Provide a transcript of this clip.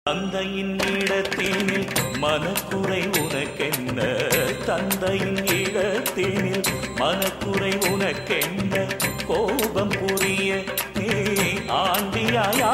தந்தையின் இடத்தேனில் மனக்குறை உனக்கென்ன தந்தையின் இடத்தேனில் மனக்குறை உனக்கென்ன கோபம் புரிய நீ ஆண்டியாய்